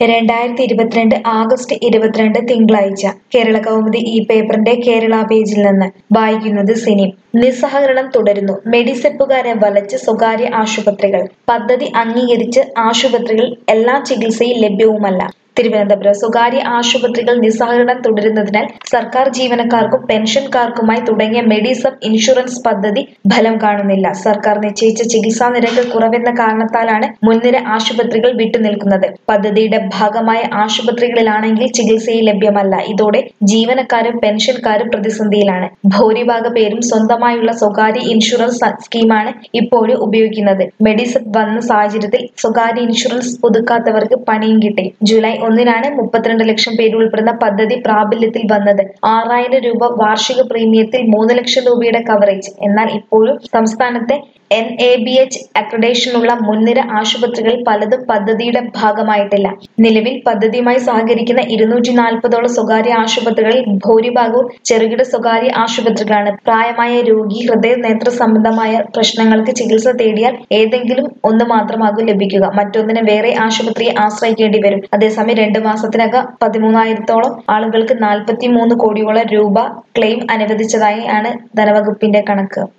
രണ്ടായിരത്തി ഇരുപത്തിരണ്ട് ആഗസ്റ്റ് ഇരുപത്തിരണ്ട് തിങ്കളാഴ്ച കേരള കൗമുദി ഈ പേപ്പറിന്റെ കേരള പേജിൽ നിന്ന് വായിക്കുന്നത് സിനിം നിസ്സഹകരണം തുടരുന്നു മെഡിസെപ്പുകാരെ വലച്ച് സ്വകാര്യ ആശുപത്രികൾ പദ്ധതി അംഗീകരിച്ച് ആശുപത്രികൾ എല്ലാ ചികിത്സയും ലഭ്യവുമല്ല തിരുവനന്തപുരം സ്വകാര്യ ആശുപത്രികൾ നിസ്സഹകരണം തുടരുന്നതിനാൽ സർക്കാർ ജീവനക്കാർക്കും പെൻഷൻകാർക്കുമായി തുടങ്ങിയ മെഡിസബ് ഇൻഷുറൻസ് പദ്ധതി ഫലം കാണുന്നില്ല സർക്കാർ നിശ്ചയിച്ച ചികിത്സാ നിരക്ക് കുറവെന്ന കാരണത്താലാണ് മുൻനിര ആശുപത്രികൾ വിട്ടുനിൽക്കുന്നത് പദ്ധതിയുടെ ഭാഗമായ ആശുപത്രികളിലാണെങ്കിൽ ചികിത്സയും ലഭ്യമല്ല ഇതോടെ ജീവനക്കാരും പെൻഷൻകാരും പ്രതിസന്ധിയിലാണ് ഭൂരിഭാഗ പേരും സ്വന്തമായുള്ള സ്വകാര്യ ഇൻഷുറൻസ് സ്കീമാണ് ഇപ്പോഴും ഉപയോഗിക്കുന്നത് മെഡിസബ് വന്ന സാഹചര്യത്തിൽ സ്വകാര്യ ഇൻഷുറൻസ് പുതുക്കാത്തവർക്ക് പണിയും കിട്ടി ജൂലൈ ഒന്നിനാണ് മുപ്പത്തിരണ്ട് ലക്ഷം പേര് ഉൾപ്പെടുന്ന പദ്ധതി പ്രാബല്യത്തിൽ വന്നത് ആറായിരം രൂപ വാർഷിക പ്രീമിയത്തിൽ മൂന്ന് ലക്ഷം രൂപയുടെ കവറേജ് എന്നാൽ ഇപ്പോഴും സംസ്ഥാനത്തെ എൻ എ ബി എച്ച് അക്രഡേഷനുള്ള മുൻനിര ആശുപത്രികൾ പലതും പദ്ധതിയുടെ ഭാഗമായിട്ടില്ല നിലവിൽ പദ്ധതിയുമായി സഹകരിക്കുന്ന ഇരുന്നൂറ്റി നാൽപ്പതോളം സ്വകാര്യ ആശുപത്രികളിൽ ഭൂരിഭാഗവും ചെറുകിട സ്വകാര്യ ആശുപത്രികളാണ് പ്രായമായ രോഗി ഹൃദയ നേത്ര സംബന്ധമായ പ്രശ്നങ്ങൾക്ക് ചികിത്സ തേടിയാൽ ഏതെങ്കിലും ഒന്ന് മാത്രമാകും ലഭിക്കുക മറ്റൊന്നിന് വേറെ ആശുപത്രിയെ ആശ്രയിക്കേണ്ടി വരും അതേസമയം രണ്ട് മാസത്തിനകം പതിമൂന്നായിരത്തോളം ആളുകൾക്ക് നാൽപ്പത്തി മൂന്ന് കോടിയോളം രൂപ ക്ലെയിം അനുവദിച്ചതായി ആണ് ധനവകുപ്പിന്റെ കണക്ക്